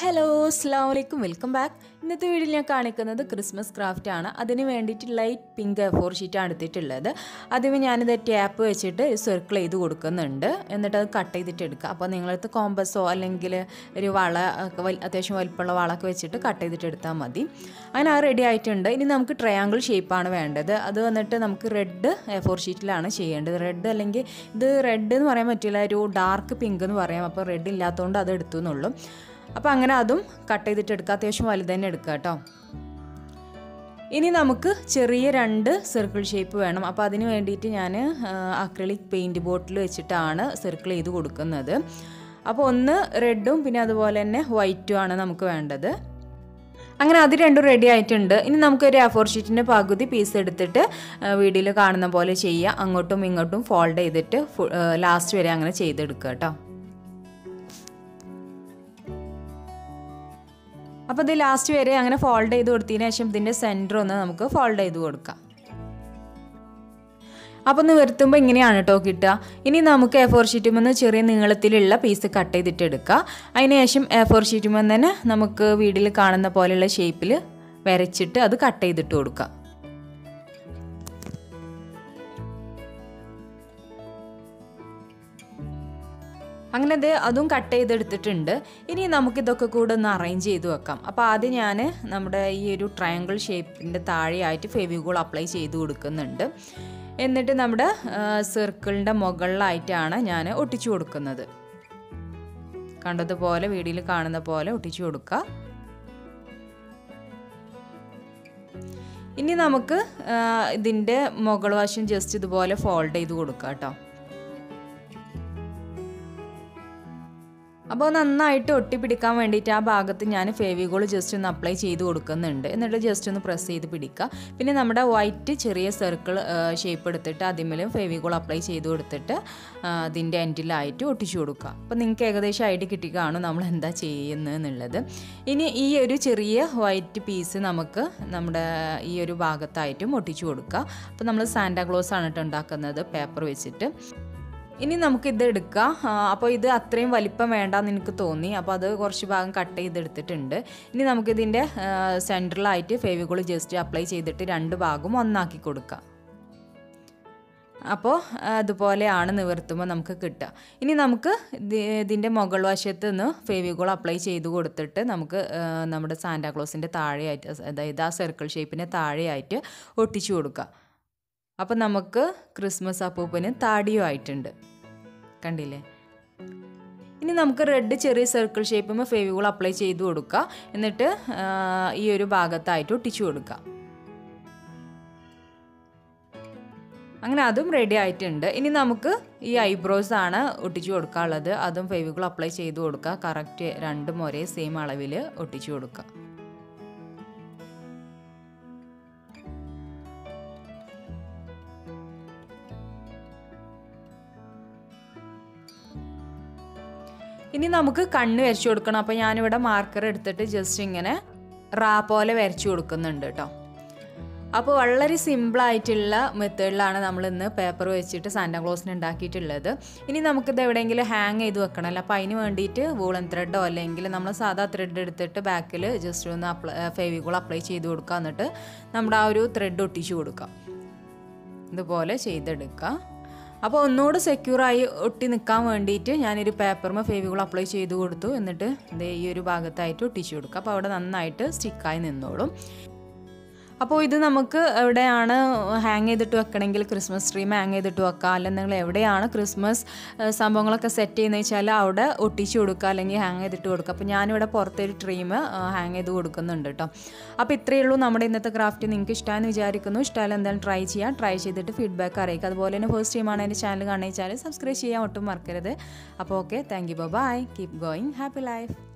hello അസ്സാം വലൈക്കും welcome back ഇന്നത്തെ വീഡിയോയിൽ ഞാൻ കാണിക്കുന്നത് ക്രിസ്മസ് ക്രാഫ്റ്റ് ആണ് അതിന് വേണ്ടിയിട്ട് ലൈറ്റ് പിങ്ക് ഫോർ ഷീറ്റാണ് എടുത്തിട്ടുള്ളത് ആദ്യമേ ഞാനിത് ടാപ്പ് വെച്ചിട്ട് സർക്കിൾ ചെയ്ത് കൊടുക്കുന്നുണ്ട് എന്നിട്ട് അത് കട്ട് ചെയ്തിട്ട് എടുക്കുക അപ്പോൾ നിങ്ങളടുത്ത് കോമ്പസോ അല്ലെങ്കിൽ ഒരു വള ഒക്കെ വൽ- അത്യാവശ്യം വലിപ്പമുള്ള വളമൊക്കെ വെച്ചിട്ട് കട്ട് ചെയ്തിട്ട് എടുത്താൽ മതി അങ്ങനെ അത് റെഡി ആയിട്ടുണ്ട് ഇനി നമുക്ക് ട്രയാങ്കിൾ ഷേപ്പാണ് വേണ്ടത് അത് വന്നിട്ട് നമുക്ക് റെഡ് ഫോർ ഷീറ്റിലാണ് ചെയ്യേണ്ടത് റെഡ് അല്ലെങ്കിൽ ഇത് റെഡ് എന്ന് പറയാൻ പറ്റില്ല ഒരു ഡാർക്ക് പിങ്ക് എന്ന് പറയാം അപ്പോൾ റെഡ് ഇല്ലാത്തതുകൊണ്ട് അത് എടുത്തു എന്നുള്ളൂ അപ്പോൾ അങ്ങനെ അതും കട്ട് ചെയ്തിട്ട് എടുക്കുക അത്യാവശ്യം വലുത് തന്നെ എടുക്കുക കേട്ടോ ഇനി നമുക്ക് ചെറിയ രണ്ട് സർക്കിൾ ഷേപ്പ് വേണം അപ്പോൾ അതിന് വേണ്ടിയിട്ട് ഞാൻ അക്രലിക് പെയിൻറ് ബോട്ടിൽ വെച്ചിട്ടാണ് സർക്കിൾ ചെയ്ത് കൊടുക്കുന്നത് അപ്പോൾ ഒന്ന് റെഡും പിന്നെ അതുപോലെ തന്നെ വൈറ്റും ആണ് നമുക്ക് വേണ്ടത് അങ്ങനെ അത് രണ്ടും റെഡി ആയിട്ടുണ്ട് ഇനി നമുക്കൊരു എ ഫോർ ഷീറ്റിൻ്റെ പകുതി പീസ് എടുത്തിട്ട് വീഡിയോയിൽ കാണുന്ന പോലെ ചെയ്യുക അങ്ങോട്ടും ഇങ്ങോട്ടും ഫോൾഡ് ചെയ്തിട്ട് ലാസ്റ്റ് വരെ അങ്ങനെ ചെയ്തെടുക്കുക കേട്ടോ അപ്പോൾ ഇത് ലാസ്റ്റ് വരെ അങ്ങനെ ഫോൾഡ് ചെയ്ത് കൊടുത്തതിന് ശേഷം ഇതിൻ്റെ സെൻറ്റർ ഒന്ന് നമുക്ക് ഫോൾഡ് ചെയ്ത് കൊടുക്കാം അപ്പോൾ ഒന്ന് വരുത്തുമ്പോൾ ഇങ്ങനെയാണ് കേട്ടോ കിട്ടുക ഇനി നമുക്ക് എ ഫോർ ഷീറ്റുമെന്ന് ചെറിയ നീളത്തിലുള്ള പീസ് കട്ട് ചെയ്തിട്ട് എടുക്കുക അതിന് ശേഷം എ ഫോർ ഷീറ്റുമെന്ന് തന്നെ നമുക്ക് വീട്ടിൽ കാണുന്ന പോലെയുള്ള ഷേപ്പിൽ വരച്ചിട്ട് അത് കട്ട് ചെയ്തിട്ട് കൊടുക്കുക അങ്ങനെ അത് അതും കട്ട് ചെയ്തെടുത്തിട്ടുണ്ട് ഇനി നമുക്കിതൊക്കെ കൂടെ ഒന്ന് അറേഞ്ച് ചെയ്ത് വെക്കാം അപ്പോൾ ആദ്യം ഞാൻ നമ്മുടെ ഈ ഒരു ട്രയാങ്കിൾ ഷേപ്പിൻ്റെ താഴെയായിട്ട് ഫെവിഗോൾ അപ്ലൈ ചെയ്ത് കൊടുക്കുന്നുണ്ട് എന്നിട്ട് നമ്മുടെ സർക്കിളിൻ്റെ മുകളിലായിട്ടാണ് ഞാൻ ഒട്ടിച്ചു കൊടുക്കുന്നത് കണ്ടതുപോലെ വീഡിയോയിൽ കാണുന്ന പോലെ ഒട്ടിച്ചു കൊടുക്കുക ഇനി നമുക്ക് ഇതിൻ്റെ മുകൾ വശം ജസ്റ്റ് ഇതുപോലെ ഫോൾഡ് ചെയ്ത് കൊടുക്കുക കേട്ടോ അപ്പോൾ നന്നായിട്ട് ഒട്ടിപ്പിടിക്കാൻ വേണ്ടിയിട്ട് ആ ഭാഗത്ത് ഞാൻ ഫേവിഗോൾ ജസ്റ്റ് ഒന്ന് അപ്ലൈ ചെയ്ത് കൊടുക്കുന്നുണ്ട് എന്നിട്ട് ജസ്റ്റ് ഒന്ന് പ്രസ് ചെയ്ത് പിടിക്കുക പിന്നെ നമ്മുടെ വൈറ്റ് ചെറിയ സർക്കിൾ ഷേപ്പ് എടുത്തിട്ട് അതിമേലും ഫേവിഗോൾ അപ്ലൈ ചെയ്ത് കൊടുത്തിട്ട് അതിൻ്റെ എൻഡിലായിട്ട് ഒട്ടിച്ചു കൊടുക്കുക അപ്പോൾ നിങ്ങൾക്ക് ഏകദേശം ഐഡിയ കിട്ടി കാണും നമ്മൾ എന്താ ചെയ്യുന്നത് എന്നുള്ളത് ഇനി ഈ ഒരു ചെറിയ വൈറ്റ് പീസ് നമുക്ക് നമ്മുടെ ഈ ഒരു ഭാഗത്തായിട്ടും ഒട്ടിച്ചു കൊടുക്കുക അപ്പോൾ നമ്മൾ സാന്റാക്ലോസ് ആണ് കേട്ടോ ഉണ്ടാക്കുന്നത് പേപ്പർ വെച്ചിട്ട് ഇനി നമുക്ക് ഇത് എടുക്കാം അപ്പോൾ ഇത് അത്രയും വലിപ്പം വേണ്ടാന്ന് എനിക്ക് തോന്നി അപ്പോൾ അത് കുറച്ച് ഭാഗം കട്ട് ചെയ്തെടുത്തിട്ടുണ്ട് ഇനി നമുക്കിതിൻ്റെ സെൻറ്ററിലായിട്ട് ഫേവിഗോൾ ജസ്റ്റ് അപ്ലൈ ചെയ്തിട്ട് രണ്ട് ഭാഗവും ഒന്നാക്കി കൊടുക്കാം അപ്പോൾ അതുപോലെയാണ് നിവർത്തുമ്പോൾ നമുക്ക് കിട്ടുക ഇനി നമുക്ക് ഇതിൻ്റെ മുകൾ വശത്ത് നിന്ന് ഫേവിഗോൾ അപ്ലൈ ചെയ്ത് കൊടുത്തിട്ട് നമുക്ക് നമ്മുടെ സാന്റാക്ലോസിൻ്റെ താഴെയായിട്ട് അതായത് ആ സർക്കിൾ ഷേപ്പിൻ്റെ താഴെയായിട്ട് ഒട്ടിച്ചു കൊടുക്കുക അപ്പം നമുക്ക് ക്രിസ്മസ് അപ്പൂപ്പന് താടിയും ആയിട്ടുണ്ട് കണ്ടില്ലേ ഇനി നമുക്ക് റെഡ് ചെറിയ സർക്കിൾ ഷേപ്പുമ്പോൾ ഫേവിഗോൾ അപ്ലൈ ചെയ്ത് കൊടുക്കുക എന്നിട്ട് ഈ ഒരു ഭാഗത്തായിട്ട് ഒട്ടിച്ചു കൊടുക്കുക അങ്ങനെ അതും റെഡി ആയിട്ടുണ്ട് ഇനി നമുക്ക് ഈ ഐബ്രോസ് ആണ് ഒട്ടിച്ചു കൊടുക്കാനുള്ളത് അതും ഫേവിഗോൾ അപ്ലൈ ചെയ്ത് കൊടുക്കുക കറക്റ്റ് രണ്ടും ഒരേ സെയിം അളവിൽ ഒട്ടിച്ചു കൊടുക്കുക ഇനി നമുക്ക് കണ്ണ് വരച്ചു കൊടുക്കണം അപ്പോൾ ഞാനിവിടെ മാർക്കർ എടുത്തിട്ട് ജസ്റ്റ് ഇങ്ങനെ റാ പോലെ വരച്ചു കൊടുക്കുന്നുണ്ട് കേട്ടോ അപ്പോൾ വളരെ സിമ്പിളായിട്ടുള്ള മെത്തേഡിലാണ് നമ്മൾ ഇന്ന് പേപ്പർ വെച്ചിട്ട് സാന്റാക്ലോസിന് ഉണ്ടാക്കിയിട്ടുള്ളത് ഇനി നമുക്കിത് എവിടെയെങ്കിലും ഹാങ് ചെയ്ത് വെക്കണമല്ലോ അപ്പോൾ അതിന് വേണ്ടിയിട്ട് വൂളൻ ത്രെഡോ അല്ലെങ്കിൽ നമ്മൾ സാധാ ത്രെഡ് എടുത്തിട്ട് ബാക്കിൽ ജസ്റ്റ് ഒന്ന് അപ്ലൈ ഫെവിഗോൾ അപ്ലൈ ചെയ്ത് കൊടുക്കുക എന്നിട്ട് നമ്മുടെ ആ ഒരു ത്രെഡ് ഒട്ടിച്ചു കൊടുക്കാം ഇതുപോലെ ചെയ്തെടുക്കുക അപ്പോൾ ഒന്നുകൂടെ സെക്യൂറായി ഒട്ടി നിൽക്കാൻ വേണ്ടിയിട്ട് ഞാനൊരു പേപ്പറുമ്പോൾ ഫേവികൾ അപ്ലൈ ചെയ്ത് കൊടുത്തു എന്നിട്ട് ഇത് ഈ ഒരു ഭാഗത്തായിട്ട് ഒട്ടിച്ചു കൊടുക്കുക അപ്പോൾ അവിടെ നന്നായിട്ട് സ്റ്റിക്കായി നിന്നോളും അപ്പോൾ ഇത് നമുക്ക് എവിടെയാണ് ഹാങ് ചെയ്തിട്ട് വെക്കണമെങ്കിൽ ക്രിസ്മസ് ട്രീം ഹാങ് ചെയ്തിട്ട് വെക്കുക അല്ലെങ്കിൽ നിങ്ങൾ എവിടെയാണ് ക്രിസ്മസ് സംഭവങ്ങളൊക്കെ സെറ്റ് ചെയ്യുന്നത് വെച്ചാൽ അവിടെ ഒട്ടിച്ചു കൊടുക്കുക അല്ലെങ്കിൽ ഹാങ് ചെയ്തിട്ട് കൊടുക്കുക അപ്പോൾ ഞാനിവിടെ പുറത്തൊരു ട്രീം ഹാങ് ചെയ്ത് കൊടുക്കുന്നുണ്ട് കേട്ടോ അപ്പോൾ ഇത്രയേ ഉള്ളൂ നമ്മുടെ ഇന്നത്തെ ക്രാഫ്റ്റ് നിങ്ങൾക്ക് ഇഷ്ടമായെന്ന് വിചാരിക്കുന്നു ഇഷ്ടമായാലും എന്തായാലും ട്രൈ ചെയ്യാം ട്രൈ ചെയ്തിട്ട് ഫീഡ്ബാക്ക് അറിയിക്കുക അതുപോലെ തന്നെ ഫസ്റ്റ് ടൈമാണ് എൻ്റെ ചാനൽ കാണുക വെച്ചാൽ സബ്സ്ക്രൈബ് ചെയ്യാൻ ഒട്ടും മറക്കരുത് അപ്പോൾ okay thank you bye keep going happy life